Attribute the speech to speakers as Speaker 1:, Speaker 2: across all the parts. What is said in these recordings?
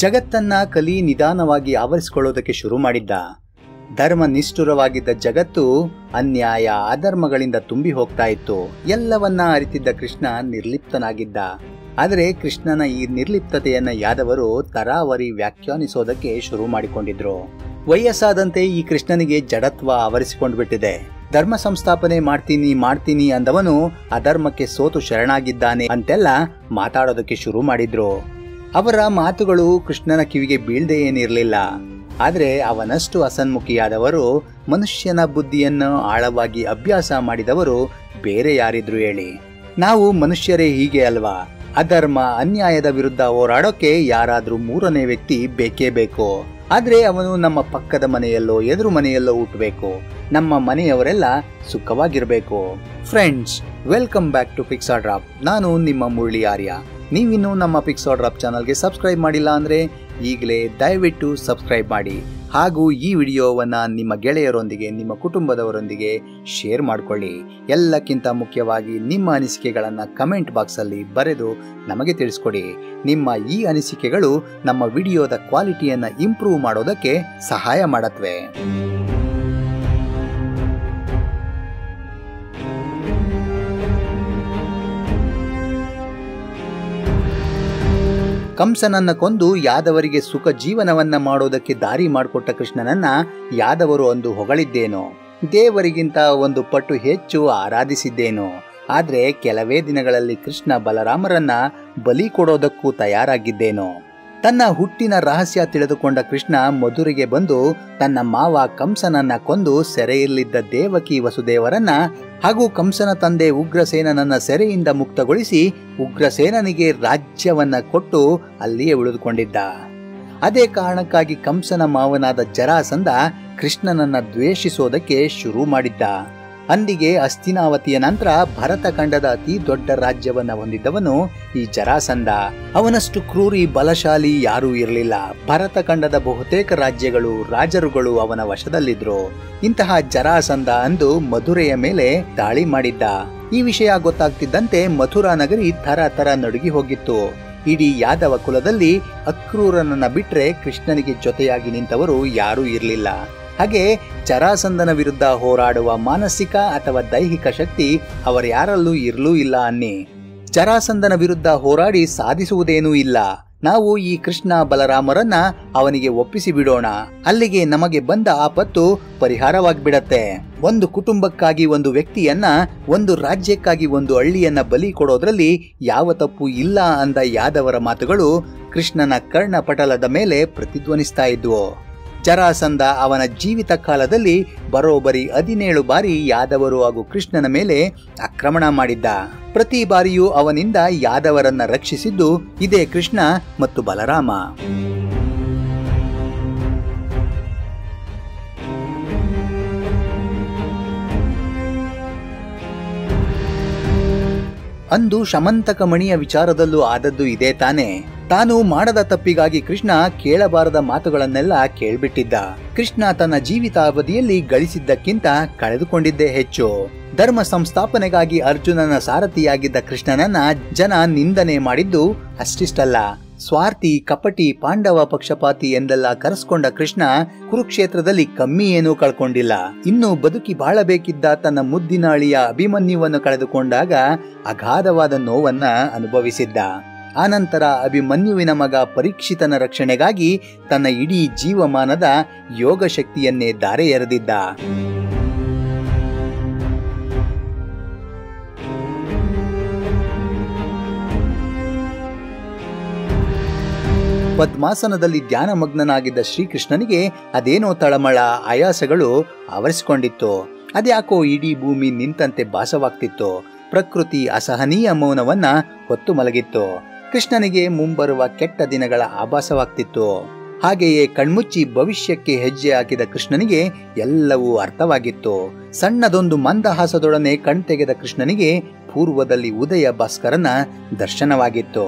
Speaker 1: ಜಗತ್ತನ್ನ ಕಲಿ ನಿಧಾನವಾಗಿ ಆವರಿಸಿಕೊಳ್ಳೋದಕ್ಕೆ ಶುರು ಮಾಡಿದ್ದ ಧರ್ಮ ನಿಷ್ಠುರವಾಗಿದ್ದ ಜಗತ್ತು ಅನ್ಯಾಯ ಅಧರ್ಮಗಳಿಂದ ತುಂಬಿ ಹೋಗ್ತಾ ಇತ್ತು ಎಲ್ಲವನ್ನ ಅರಿತಿದ್ದ ಕೃಷ್ಣ ನಿರ್ಲಿಪ್ತನಾಗಿದ್ದ ಆದರೆ ಕೃಷ್ಣನ ಈ ನಿರ್ಲಿಪ್ತತೆಯನ್ನ ಯಾದವರು ತರಾವರಿ ವ್ಯಾಖ್ಯಾನಿಸೋದಕ್ಕೆ ಶುರು ಮಾಡಿಕೊಂಡಿದ್ರು ವಯಸ್ಸಾದಂತೆ ಈ ಕೃಷ್ಣನಿಗೆ ಜಡತ್ವ ಆವರಿಸಿಕೊಂಡು ಬಿಟ್ಟಿದೆ ಧರ್ಮ ಸಂಸ್ಥಾಪನೆ ಮಾಡ್ತೀನಿ ಮಾಡ್ತೀನಿ ಅಂದವನು ಅಧರ್ಮಕ್ಕೆ ಸೋತು ಶರಣಾಗಿದ್ದಾನೆ ಅಂತೆಲ್ಲ ಮಾತಾಡೋದಕ್ಕೆ ಶುರು ಮಾಡಿದ್ರು ಅವರ ಮಾತುಗಳು ಕೃಷ್ಣನ ಕಿವಿಗೆ ಬೀಳ್ದೇ ಏನಿರಲಿಲ್ಲ ಆದರೆ ಅವನಷ್ಟು ಅಸನ್ಮುಖಿಯಾದವರು ಮನುಷ್ಯನ ಬುದ್ಧಿಯನ್ನು ಆಳವಾಗಿ ಅಭ್ಯಾಸ ಮಾಡಿದವರು ಬೇರೆ ಯಾರಿದ್ರು ಹೇಳಿ ನಾವು ಮನುಷ್ಯರೇ ಹೀಗೆ ಅಲ್ವಾ ಅಧರ್ಮ ಅನ್ಯಾಯದ ವಿರುದ್ಧ ಹೋರಾಡೋಕೆ ಯಾರಾದ್ರೂ ಮೂರನೇ ವ್ಯಕ್ತಿ ಬೇಕೇ ಬೇಕು ಆದ್ರೆ ಅವನು ನಮ್ಮ ಪಕ್ಕದ ಮನೆಯಲ್ಲೋ ಎದುರು ಮನೆಯಲ್ಲೋ ಹುಟ್ಟಬೇಕು ನಮ್ಮ ಮನೆಯವರೆಲ್ಲ ಸುಖವಾಗಿರ್ಬೇಕು friends welcome back to Pixa Drop ನಾನು ನಿಮ್ಮ ಮುರಳಿ ಆರ್ಯ ನೀವಿನ್ನೂ ನಮ್ಮ ಪಿಕ್ಸಾ ಡ್ರಾಪ್ ಚಾನಲ್ಗೆ ಸಬ್ಸ್ಕ್ರೈಬ್ ಮಾಡಿಲ್ಲ ಅಂದ್ರೆ ಈಗಲೇ ದಯವಿಟ್ಟು ಸಬ್ಸ್ಕ್ರೈಬ್ ಮಾಡಿ ಹಾಗೂ ಈ ವಿಡಿಯೋವನ್ನು ನಿಮ್ಮ ಗೆಳೆಯರೊಂದಿಗೆ ನಿಮ್ಮ ಕುಟುಂಬದವರೊಂದಿಗೆ ಶೇರ್ ಮಾಡಿಕೊಳ್ಳಿ ಎಲ್ಲಕ್ಕಿಂತ ಮುಖ್ಯವಾಗಿ ನಿಮ್ಮ ಅನಿಸಿಕೆಗಳನ್ನು ಕಮೆಂಟ್ ಬಾಕ್ಸಲ್ಲಿ ಬರೆದು ನಮಗೆ ತಿಳಿಸ್ಕೊಡಿ ನಿಮ್ಮ ಈ ಅನಿಸಿಕೆಗಳು ನಮ್ಮ ವಿಡಿಯೋದ ಕ್ವಾಲಿಟಿಯನ್ನು ಇಂಪ್ರೂವ್ ಮಾಡೋದಕ್ಕೆ ಸಹಾಯ ಮಾಡತ್ವೆ ಕಂಸನನ್ನ ಕೊಂದು ಯಾದವರಿಗೆ ಸುಖ ಜೀವನವನ್ನ ಮಾಡೋದಕ್ಕೆ ದಾರಿ ಮಾಡಿಕೊಟ್ಟ ಕೃಷ್ಣನನ್ನ ಯಾದವರು ಅಂದು ಹೊಗಳಿದ್ದೇನೋ ದೇವರಿಗಿಂತ ಒಂದು ಪಟ್ಟು ಹೆಚ್ಚು ಆರಾಧಿಸಿದ್ದೇನೋ ಆದ್ರೆ ಕೆಲವೇ ದಿನಗಳಲ್ಲಿ ಕೃಷ್ಣ ಬಲರಾಮರನ್ನ ಬಲಿ ಕೊಡೋದಕ್ಕೂ ತಯಾರಾಗಿದ್ದೇನೋ ತನ್ನ ಹುಟ್ಟಿನ ರಹಸ್ಯ ತಿಳಿದುಕೊಂಡ ಕೃಷ್ಣ ಮಧುರಿಗೆ ಬಂದು ತನ್ನ ಮಾವ ಕಂಸನನ್ನ ಕೊಂದು ಸೆರೆಯಲ್ಲಿದ್ದ ದೇವಕಿ ವಸುದೇವರನ್ನ ಹಾಗೂ ಕಂಸನ ತಂದೆ ಉಗ್ರಸೇನನನ್ನ ಸೆರೆಯಿಂದ ಮುಕ್ತಗೊಳಿಸಿ ಉಗ್ರಸೇನನಿಗೆ ರಾಜ್ಯವನ್ನ ಕೊಟ್ಟು ಅಲ್ಲಿಯೇ ಉಳಿದುಕೊಂಡಿದ್ದ ಅದೇ ಕಾರಣಕ್ಕಾಗಿ ಕಂಸನ ಮಾವನಾದ ಜರಾಸಂದ ಕೃಷ್ಣನನ್ನ ದ್ವೇಷಿಸೋದಕ್ಕೆ ಶುರು ಮಾಡಿದ್ದ ಅಂದಿಗೆ ಅಸ್ತಿನಾವತಿಯ ನಂತರ ಭರತ ಖಂಡದ ಅತಿ ದೊಡ್ಡ ರಾಜ್ಯವನ್ನ ಹೊಂದಿದ್ದವನು ಈ ಜರಾಸಂದ ಅವನಷ್ಟು ಕ್ರೂರಿ ಬಲಶಾಲಿ ಯಾರೂ ಇರಲಿಲ್ಲ ಭರತ ಖಂಡದ ಬಹುತೇಕ ರಾಜ್ಯಗಳು ರಾಜರುಗಳು ಅವನ ವಶದಲ್ಲಿದ್ರು ಇಂತಹ ಜರಾಸಂದ ಅಂದು ಮಧುರೆಯ ಮೇಲೆ ದಾಳಿ ಮಾಡಿದ್ದ ಈ ವಿಷಯ ಗೊತ್ತಾಗ್ತಿದ್ದಂತೆ ಮಥುರಾ ನಗರಿ ಥರ ಥರ ನಡುಗಿ ಹೋಗಿತ್ತು ಇಡೀ ಯಾದವ ಕುಲದಲ್ಲಿ ಅಕ್ರೂರನನ್ನ ಬಿಟ್ರೆ ಕೃಷ್ಣನಿಗೆ ಜೊತೆಯಾಗಿ ನಿಂತವರು ಯಾರೂ ಇರಲಿಲ್ಲ ಹಾಗೆ ಜರಾಸಂದನ ವಿರುದ್ಧ ಹೋರಾಡುವ ಮಾನಸಿಕ ಅಥವಾ ದೈಹಿಕ ಶಕ್ತಿ ಅವರ್ಯಾರಲ್ಲೂ ಇರಲೂ ಇಲ್ಲ ಅನ್ನಿ ಜರಾಸಂದನ ವಿರುದ್ಧ ಹೋರಾಡಿ ಸಾಧಿಸುವುದೇನೂ ಇಲ್ಲ ನಾವು ಈ ಕೃಷ್ಣ ಬಲರಾಮರನ್ನ ಅವನಿಗೆ ಒಪ್ಪಿಸಿ ಬಿಡೋಣ ಅಲ್ಲಿಗೆ ನಮಗೆ ಬಂದ ಆಪತ್ತು ಪರಿಹಾರವಾಗಿಬಿಡತ್ತೆ ಒಂದು ಕುಟುಂಬಕ್ಕಾಗಿ ಒಂದು ವ್ಯಕ್ತಿಯನ್ನ ಒಂದು ರಾಜ್ಯಕ್ಕಾಗಿ ಒಂದು ಹಳ್ಳಿಯನ್ನ ಬಲಿ ಕೊಡೋದ್ರಲ್ಲಿ ಯಾವ ತಪ್ಪು ಇಲ್ಲ ಅಂದ ಯಾದವರ ಮಾತುಗಳು ಕೃಷ್ಣನ ಕರ್ಣಪಟಲದ ಮೇಲೆ ಪ್ರತಿಧ್ವನಿಸ್ತಾ ಇದ್ವು ಜರಾಸಂದ ಅವನ ಜೀವಿತ ಕಾಲದಲ್ಲಿ ಬರೋಬ್ಬರಿ ಹದಿನೇಳು ಬಾರಿ ಯಾದವರು ಹಾಗೂ ಕೃಷ್ಣನ ಮೇಲೆ ಆಕ್ರಮಣ ಮಾಡಿದ್ದ ಪ್ರತಿ ಬಾರಿಯೂ ಅವನಿಂದ ಯಾದವರನ್ನ ರಕ್ಷಿಸಿದ್ದು ಇದೇ ಕೃಷ್ಣ ಮತ್ತು ಬಲರಾಮ ಅಂದು ಶಮಂತಕ ಮಣಿಯ ವಿಚಾರದಲ್ಲೂ ಆದದ್ದು ಇದೇ ತಾನೇ ತಾನು ಮಾಡದ ತಪ್ಪಿಗಾಗಿ ಕೃಷ್ಣ ಕೇಳಬಾರದ ಮಾತುಗಳನ್ನೆಲ್ಲ ಕೇಳ್ಬಿಟ್ಟಿದ್ದ ಕೃಷ್ಣ ತನ್ನ ಜೀವಿತಾವಧಿಯಲ್ಲಿ ಗಳಿಸಿದ್ದಕ್ಕಿಂತ ಕಳೆದುಕೊಂಡಿದ್ದೇ ಹೆಚ್ಚು ಧರ್ಮ ಸಂಸ್ಥಾಪನೆಗಾಗಿ ಅರ್ಜುನನ ಸಾರಥಿಯಾಗಿದ್ದ ಕೃಷ್ಣನನ್ನ ಜನ ನಿಂದನೆ ಮಾಡಿದ್ದು ಅಷ್ಟಿಷ್ಟಲ್ಲ ಸ್ವಾರ್ಥಿ ಕಪಟಿ ಪಾಂಡವ ಪಕ್ಷಪಾತಿ ಎಂದೆಲ್ಲ ಕರೆಸ್ಕೊಂಡ ಕೃಷ್ಣ ಕುರುಕ್ಷೇತ್ರದಲ್ಲಿ ಕಮ್ಮಿ ಏನೂ ಕಳ್ಕೊಂಡಿಲ್ಲ ಇನ್ನು ಬದುಕಿ ಬಾಳಬೇಕಿದ್ದ ತನ್ನ ಮುದ್ದಿನ ಅಳಿಯ ಅಭಿಮನ್ಯುವನ್ನು ಕಳೆದುಕೊಂಡಾಗ ಅಗಾಧವಾದ ನೋವನ್ನ ಅನುಭವಿಸಿದ್ದ ಆನಂತರ ಅಭಿಮನ್ಯುವಿನ ಮಗ ಪರೀಕ್ಷಿತನ ರಕ್ಷಣೆಗಾಗಿ ತನ್ನ ಇಡೀ ಜೀವಮಾನದ ಯೋಗ ಶಕ್ತಿಯನ್ನೇ ದಾರೆ ಎರೆದಿದ್ದ ಪದ್ಮಾಸನದಲ್ಲಿ ಧ್ಯಾನಮಗ್ನನಾಗಿದ್ದ ಶ್ರೀಕೃಷ್ಣನಿಗೆ ಅದೇನೋ ತಳಮಳ ಆಯಾಸಗಳು ಆವರಿಸಿಕೊಂಡಿತ್ತು ಅದ್ಯಾಕೋ ಇಡೀ ಭೂಮಿ ನಿಂತಂತೆ ಭಾಸವಾಗ್ತಿತ್ತು ಪ್ರಕೃತಿ ಅಸಹನೀಯ ಮೌನವನ್ನ ಹೊತ್ತು ಮಲಗಿತ್ತು ಕೃಷ್ಣನಿಗೆ ಮುಂಬರುವ ಕೆಟ್ಟ ದಿನಗಳ ಆಭಾಸವಾಗ್ತಿತ್ತು ಹಾಗೆಯೇ ಕಣ್ಮುಚ್ಚಿ ಭವಿಷ್ಯಕ್ಕೆ ಹೆಜ್ಜೆ ಹಾಕಿದ ಕೃಷ್ಣನಿಗೆ ಎಲ್ಲವೂ ಅರ್ಥವಾಗಿತ್ತು ಸಣ್ಣದೊಂದು ಮಂದಹಾಸದೊಡನೆ ಕಣ್ತೆಗೆದ ಕೃಷ್ಣನಿಗೆ ಪೂರ್ವದಲ್ಲಿ ಉದಯ ಭಾಸ್ಕರನ ದರ್ಶನವಾಗಿತ್ತು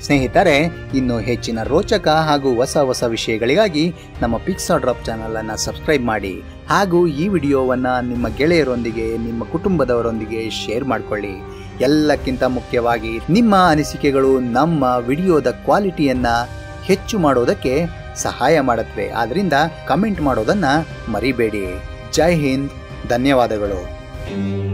Speaker 1: ಸ್ನೇಹಿತರೆ ಇನ್ನು ಹೆಚ್ಚಿನ ರೋಚಕ ಹಾಗೂ ಹೊಸ ಹೊಸ ವಿಷಯಗಳಿಗಾಗಿ ನಮ್ಮ ಪಿಕ್ಸಾ ಡ್ರಾಪ್ ಚಾನಲ್ ಅನ್ನು ಸಬ್ಸ್ಕ್ರೈಬ್ ಮಾಡಿ ಹಾಗೂ ಈ ವಿಡಿಯೋವನ್ನು ನಿಮ್ಮ ಗೆಳೆಯರೊಂದಿಗೆ ನಿಮ್ಮ ಕುಟುಂಬದವರೊಂದಿಗೆ ಶೇರ್ ಮಾಡಿಕೊಳ್ಳಿ ಎಲ್ಲಕ್ಕಿಂತ ಮುಖ್ಯವಾಗಿ ನಿಮ್ಮ ಅನಿಸಿಕೆಗಳು ನಮ್ಮ ವಿಡಿಯೋದ ಕ್ವಾಲಿಟಿಯನ್ನು ಹೆಚ್ಚು ಮಾಡೋದಕ್ಕೆ ಸಹಾಯ ಮಾಡುತ್ತವೆ ಆದ್ದರಿಂದ ಕಮೆಂಟ್ ಮಾಡೋದನ್ನು ಮರಿಬೇಡಿ ಜೈ ಹಿಂದ್ ಧನ್ಯವಾದಗಳು